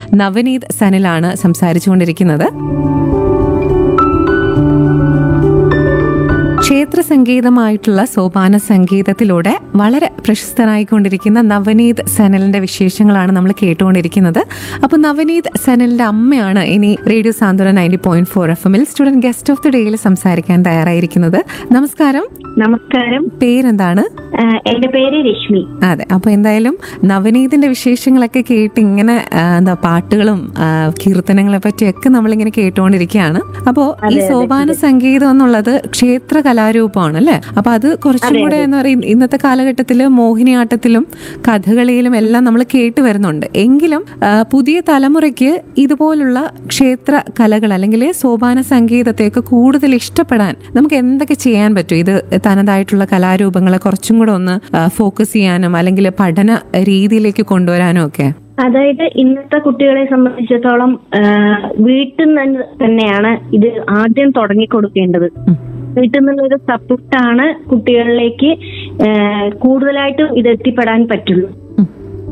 നവനീത് സനിലാണ് സംസാരിച്ചുകൊണ്ടിരിക്കുന്നത് ക്ഷേത്ര സംഗീതമായിട്ടുള്ള സോപാന സംഗീതത്തിലൂടെ വളരെ പ്രശസ്തനായിക്കൊണ്ടിരിക്കുന്ന നവനീത് സനലിന്റെ വിശേഷങ്ങളാണ് നമ്മൾ കേട്ടുകൊണ്ടിരിക്കുന്നത് അപ്പൊ നവനീത് സനലിന്റെ അമ്മയാണ് ഇനി radio Santhwana ninety point four F എമ്മിൽ സ്റ്റുഡന്റ് ഗസ്റ്റ് ഓഫ് ദി ഡേയിൽ സംസാരിക്കാൻ തയ്യാറായിരിക്കുന്നത് നമസ്കാരം നമസ്കാരം പേരെന്താണ് ആ, എന്റെ പേര് രശ്മി അതെ അപ്പൊ എന്തായാലും നവനീതിന്റെ വിശേഷങ്ങളൊക്കെ കേട്ട് ഇങ്ങനെ ആ, എന്താ പാട്ടുകളും ആ, കീർത്തനങ്ങളെ പറ്റിയൊക്കെ നമ്മളിങ്ങനെ കേട്ടുകൊണ്ടിരിക്കുകയാണ് അപ്പോ ഈ സോപാന സംഗീതം എന്നുള്ളത് ക്ഷേത്ര കലാരൂപമാണ് അല്ലെ അപ്പൊ അത് കുറച്ചും കൂടെ എന്ന് പറയും ഇന്നത്തെ കാലഘട്ടത്തില് മോഹിനിയാട്ടത്തിലും കഥകളിയിലും എല്ലാം നമ്മൾ കേട്ട് വരുന്നുണ്ട് എങ്കിലും ആ, പുതിയ തലമുറയ്ക്ക് ഇതുപോലുള്ള ക്ഷേത്ര കലകൾ അല്ലെങ്കിൽ സോപാന സംഗീതത്തെയൊക്കെ കൂടുതൽ ഇഷ്ടപ്പെടാൻ നമുക്ക് എന്തൊക്കെ ചെയ്യാൻ പറ്റും ഇത് തനതായിട്ടുള്ള കലാരൂപങ്ങളെ കുറച്ചും കൂടെ ഒന്ന് ഫോക്കസ് ചെയ്യാനും അല്ലെങ്കിൽ പഠന രീതിയിലേക്ക് കൊണ്ടുവരാനും ഒക്കെ അതായത് ഇന്നത്തെ കുട്ടികളെ സംബന്ധിച്ചിടത്തോളം ആ, വീട്ടിൽ നിന്ന് തന്നെയാണ് ഇത് ആദ്യം തുടങ്ങി കൊടുക്കേണ്ടത് ഉം. വീട്ടിൽ നിന്നുള്ളൊരു സപ്പോർട്ടാണ് കുട്ടികളിലേക്ക് ആ, കൂടുതലായിട്ടും ഇത് എത്തിപ്പെടാൻ പറ്റുള്ളൂ ഉം.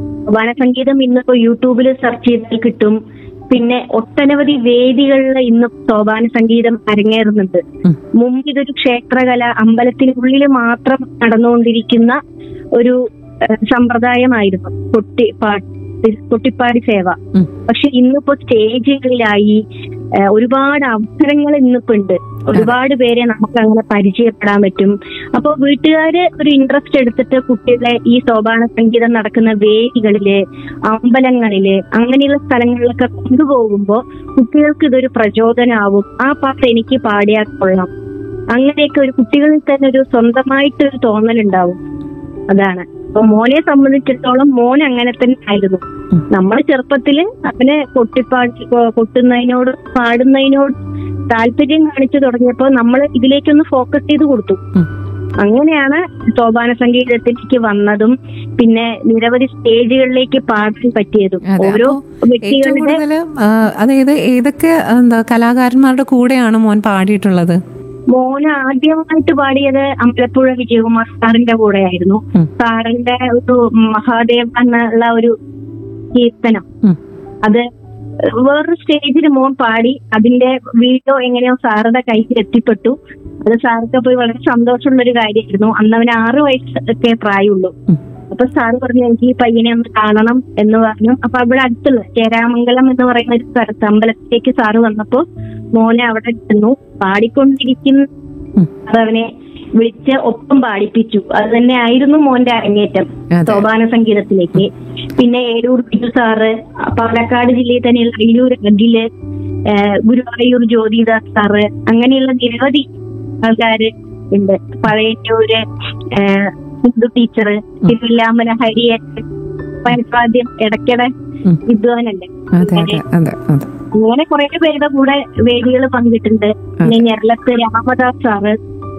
വനസംഗീതം ഇന്നിപ്പോ യൂട്യൂബിൽ സെർച്ച് ചെയ്താൽ കിട്ടും പിന്നെ ഒട്ടനവധി വേദികളിൽ ഇന്ന് സോപാന സംഗീതം അരങ്ങേറുന്നുണ്ട് ഉം. മുമ്പ് ഇതൊരു ക്ഷേത്രകല അമ്പലത്തിനുള്ളിൽ മാത്രം നടന്നുകൊണ്ടിരിക്കുന്ന ഒരു ഏഹ്, സമ്പ്രദായമായിരുന്നു കൊട്ടിപ്പാട്ട് കൊട്ടിപ്പാടി സേവ ഉം. പക്ഷെ ഇന്നിപ്പോ സ്റ്റേജുകളിലായി ഏഹ്, ഒരുപാട് അവസരങ്ങൾ ഇന്നിപ്പോ ഉണ്ട് ഒരുപാട് പേരെ നമുക്ക് അങ്ങനെ പരിചയപ്പെടാൻ പറ്റും അപ്പോൾ വീട്ടുകാര് ഒരു ഇൻട്രസ്റ്റ് എടുത്തിട്ട് കുട്ടികളെ ഈ സോപാന സംഗീതം നടക്കുന്ന വേദികളില് അമ്പലങ്ങളില് അങ്ങനെയുള്ള സ്ഥലങ്ങളിലൊക്കെ കൊണ്ടുപോകുമ്പോൾ കുട്ടികൾക്ക് ഇതൊരു പ്രചോദനമാവും ആ പാട്ട് എനിക്ക് പാടിയാൽ കൊള്ളാം അങ്ങനെയൊക്കെ ഒരു കുട്ടികളിൽ തന്നെ ഒരു സ്വന്തമായിട്ടൊരു തോന്നലുണ്ടാവും അതാണ് അപ്പൊ മോനെ സംബന്ധിച്ചിടത്തോളം മോൻ അങ്ങനെ തന്നെ ആയിരുന്നു ഉം. നമ്മൾ ചെറുപ്പത്തില് അവന് കൊട്ടിപ്പാടി കൊ- കൊട്ടുന്നതിനോട് പാടുന്നതിനോട് താല്പര്യം കാണിച്ചു തുടങ്ങിയപ്പോ നമ്മൾ ഇതിലേക്കൊന്ന് ഫോക്കസ് ചെയ്ത് കൊടുത്തു ഉം. അങ്ങനെയാണ് സോപാന സംഗീതത്തിലേക്ക് വന്നതും പിന്നെ നിരവധി സ്റ്റേജുകളിലേക്ക് പാടാൻ പറ്റിയതും അതെ, ഓരോ ഏറ്റവും വ്യക്തികളുടെ കൂടുതൽ അതായത് ഏതൊക്കെ എന്താ കലാകാരന്മാരുടെ കൂടെയാണ് മോൻ പാടിയിട്ടുള്ളത് മോന് ആദ്യമായിട്ട് പാടിയത് അമ്പലപ്പുഴ വിജയകുമാർ സാറിന്റെ കൂടെയായിരുന്നു ഉം. സാറിന്റെ ഒരു മഹാദേവ എന്നുള്ള ഒരു കീർത്തനം ഉം. അത് വേറൊരു സ്റ്റേജിൽ മോൻ പാടി അതിന്റെ വീഡിയോ എങ്ങനെയോ സാറുടെ കയ്യിൽ എത്തിപ്പെട്ടു അത് സാർക്ക് പോയി വളരെ സന്തോഷമുള്ള ഒരു കാര്യമായിരുന്നു അന്ന് അവന് ആറു വയസ്സൊക്കെ പ്രായമുള്ളൂ ഉം. അപ്പൊ സാറ് പറഞ്ഞു എനിക്ക് ഈ പയ്യനെ ഒന്ന് കാണണം എന്ന് പറഞ്ഞു അപ്പൊ അവിടെ അടുത്തുള്ള ചേരാമംഗലം എന്ന് പറയുന്ന ഒരു സ്ഥലത്ത് അമ്പലത്തിലേക്ക് സാറ് വന്നപ്പോ മോനെ അവിടെ ചെന്നു പാടിക്കൊണ്ടിരിക്കുന്ന ഉം. അവനെ വിളിച്ച് ഒപ്പം പാടിപ്പിച്ചു അത് തന്നെ ആയിരുന്നു മോന്റെ അരങ്ങേറ്റം അതെ. സോപാന സംഗീതത്തിലേക്ക് പിന്നെ ഏരൂർ ബിജു സാറ് പാലക്കാട് ജില്ലയിൽ തന്നെയുള്ള അയിലൂർ അഖില് ഏഹ് ഗുരുവായൂർ ജ്യോതിദാസ് സാറ് അങ്ങനെയുള്ള നിരവധി ആൾക്കാര് ഉണ്ട് പഴയന്നൂര് ഏഹ് ഹിന്ദു ടീച്ചർ തിരുവില്ലാമല ഹരിയേറ്റൻ പരസ്വാദ്യം ഇടയ്ക്കിടെ ഉം. വിദ്വാനല്ലേ അതെ അതെ അതെ അതെ അങ്ങനെ കുറെ പേരുടെ കൂടെ വേദികൾ പങ്കിട്ടുണ്ട് പിന്നെ ഞെരളത്ത് രാമദാസ് സാറ്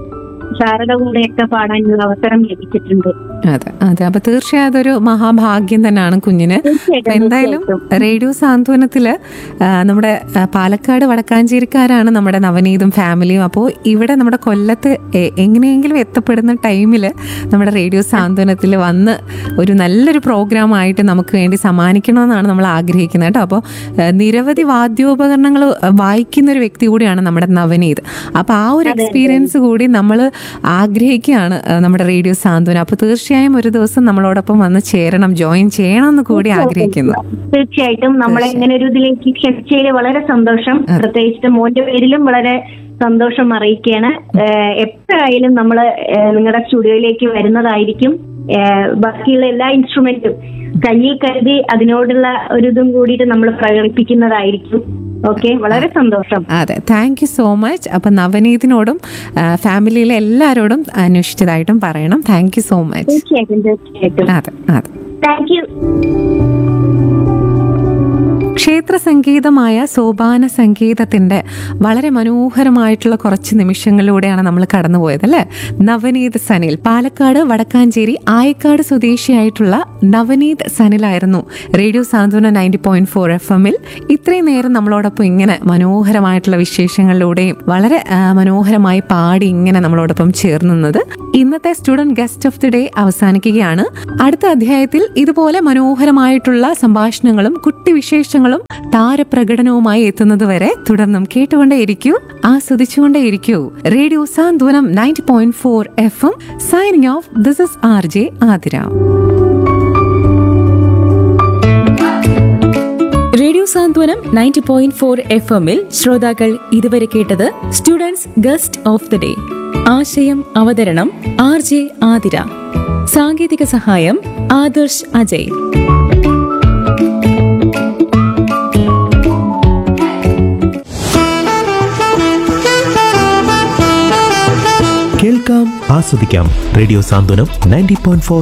സാറുടെ കൂടെയൊക്കെ പാടാനുള്ള അവസരം ലഭിച്ചിട്ടുണ്ട് അതെ അതെ അപ്പൊ തീർച്ചയായും അതൊരു മഹാഭാഗ്യം തന്നെയാണ് കുഞ്ഞിന് അപ്പൊ തീർച്ചയായിട്ടും എന്തായാലും തീർച്ചയായിട്ടും. റേഡിയോ സാന്ത്വനത്തില് ആ, നമ്മുടെ ആ, പാലക്കാട് വടക്കാഞ്ചേരിക്കാരാണ് നമ്മുടെ നവനീതും ഫാമിലിയും അപ്പോൾ ഇവിടെ നമ്മുടെ കൊല്ലത്ത് എ- എങ്ങനെയെങ്കിലും എത്തപ്പെടുന്ന ടൈമിൽ നമ്മുടെ റേഡിയോ സാന്ത്വനത്തിൽ വന്ന് ഒരു നല്ലൊരു പ്രോഗ്രാം ആയിട്ട് നമുക്ക് വേണ്ടി സമ്മാനിക്കണമെന്നാണ് നമ്മൾ ആഗ്രഹിക്കുന്നത് കേട്ടോ അപ്പോൾ നിരവധി വാദ്യോപകരണങ്ങൾ വായിക്കുന്ന ഒരു വ്യക്തി കൂടിയാണ് നമ്മുടെ നവനീത് അപ്പോൾ ആ ഒരു എക്സ്പീരിയൻസ് കൂടി നമ്മൾ ആഗ്രഹിക്കുകയാണ് ആ, നമ്മുടെ റേഡിയോ സാന്ത്വനം അപ്പോൾ തീർച്ചയായും ഒരു ദിവസം നമ്മളോടൊപ്പം വന്ന് ചേരണം ജോയിൻ ചെയ്യണം എന്ന് കൂടി ആഗ്രഹിക്കുന്നു തീർച്ചയായിട്ടും നമ്മളെ ഇങ്ങനെ ഒരു ഇതിലേക്ക് ക്ഷണിച്ചതിൽ വളരെ സന്തോഷം പ്രത്യേകിച്ച് മോന്റെ പേരിലും വളരെ സന്തോഷം അറിയിക്കുകയാണ് ഏഹ് എപ്പോഴായാലും നമ്മള് ഏഹ് നിങ്ങളുടെ സ്റ്റുഡിയോയിലേക്ക് വരുന്നതായിരിക്കും ഏഹ് ബാക്കിയുള്ള എല്ലാ ഇൻസ്ട്രുമെന്റും കയ്യിൽ കരുതി അതിനോടുള്ള ഒരു ഇതും കൂടിയിട്ട് നമ്മൾ പ്രകടിപ്പിക്കുന്നതായിരിക്കും ഓക്കെ വളരെ സന്തോഷം അതെ താങ്ക് യു സോ മച്ച് അപ്പം നവനീതിനോടും ആ, ഫാമിലിയിലെ എല്ലാവരോടും അന്വേഷിച്ചതായിട്ടും പറയണം താങ്ക് യു സോ മച്ച് തീർച്ചയായിട്ടും തീർച്ചയായിട്ടും അതെ അതെ താങ്ക് യു ക്ഷേത്ര സംഗീതമായ സോപാന സംഗീതത്തിന്റെ വളരെ മനോഹരമായിട്ടുള്ള കുറച്ച് നിമിഷങ്ങളിലൂടെയാണ് നമ്മൾ കടന്നുപോയത് അല്ലേ നവനീത് സനിൽ പാലക്കാട് വടക്കാഞ്ചേരി ആയക്കാട് സ്വദേശിയായിട്ടുള്ള നവനീത് സനിലായിരുന്നു radio Santhwana ninety point four F എമ്മിൽ ഇത്രയും നേരം നമ്മളോടൊപ്പം ഇങ്ങനെ മനോഹരമായിട്ടുള്ള വിശേഷങ്ങളിലൂടെയും വളരെ ആ, മനോഹരമായി പാടി ഇങ്ങനെ നമ്മളോടൊപ്പം ചേർന്നുന്നത് ഇന്നത്തെ student guest of the day അവസാനിക്കുകയാണ് അടുത്ത അധ്യായത്തിൽ ഇതുപോലെ മനോഹരമായിട്ടുള്ള സംഭാഷണങ്ങളും കുട്ടി വിശേഷങ്ങളും വിശേഷങ്ങളും താരപ്രകടനവുമായി എത്തുന്നത് വരെ തുടർന്നും കേട്ടുകൊണ്ടേയിരിക്കൂ ആസ്വദിച്ചുകൊണ്ടേയിരിക്കൂ radio Santhwanam ninety point four F M signing off this is R J Athira radio Santhwanam ninety point four F എമ്മിൽ ശ്രോതാക്കൾ ഇതുവരെ കേട്ടത് students guest of the day ആശയം അവതരണം ആർ ജെ ആതിര സാങ്കേതിക സഹായം ആദർശ് അജയ് കേൾക്കാം ആസ്വദിക്കാം radio Santhwanam ninety point four